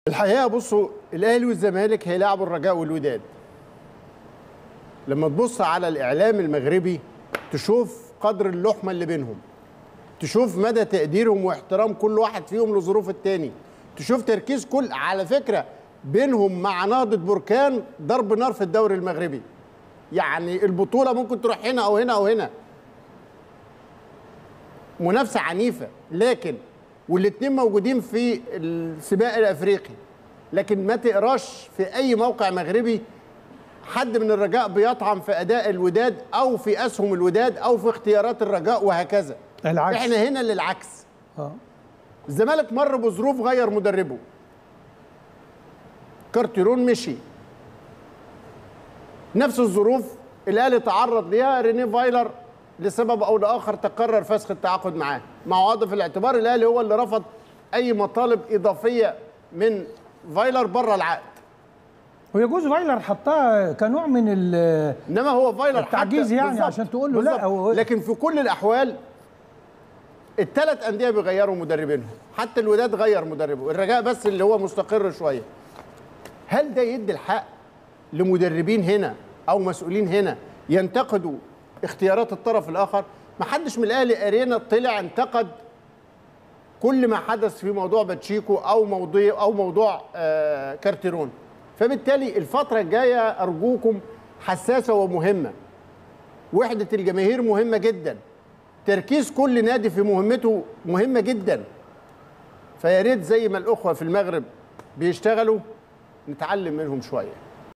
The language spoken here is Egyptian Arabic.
الحقيقه بصوا الاهلي والزمالك هيلعبوا الرجاء والوداد لما تبص على الاعلام المغربي تشوف قدر اللحمه اللي بينهم تشوف مدى تقديرهم واحترام كل واحد فيهم لظروف التاني تشوف تركيز كل على فكره بينهم مع نهضه بركان ضرب نار في الدوري المغربي يعني البطوله ممكن تروح هنا او هنا او هنا منافسه عنيفه لكن والاثنين موجودين في السباق الافريقي لكن ما تقراش في اي موقع مغربي حد من الرجاء بيطعن في اداء الوداد او في اسهم الوداد او في اختيارات الرجاء وهكذا العكس. احنا هنا للعكس اه الزمالك مر بظروف غير مدربه كارتيرون مشي نفس الظروف الاهلي تعرض ليها ريني فايلر لسبب او لاخر تقرر فسخ التعاقد معاه مع وضع في الاعتبار الاهلي هو اللي رفض اي مطالب اضافيه من فايلر بره العقد ويجوز فايلر حطها كنوع من ال انما هو فايلر التعجيز حتى- يعني بالظبط- عشان تقول له لا، بالظبط. هو- لكن في كل الاحوال الثلاث انديه بيغيروا مدربينهم حتى الوداد غير مدربه الرجاء بس اللي هو مستقر شويه هل ده يدي الحق لمدربين هنا او مسؤولين هنا ينتقدوا اختيارات الطرف الاخر ما حدش من الاهلي ارينا طلع انتقد كل ما حدث في موضوع باتشيكو او موضوع او موضوع آه كارتيرون فبالتالي الفتره الجايه ارجوكم حساسه ومهمه وحده الجماهير مهمه جدا تركيز كل نادي في مهمته مهمه جدا فيا ريت زي ما الاخوه في المغرب بيشتغلوا نتعلم منهم شويه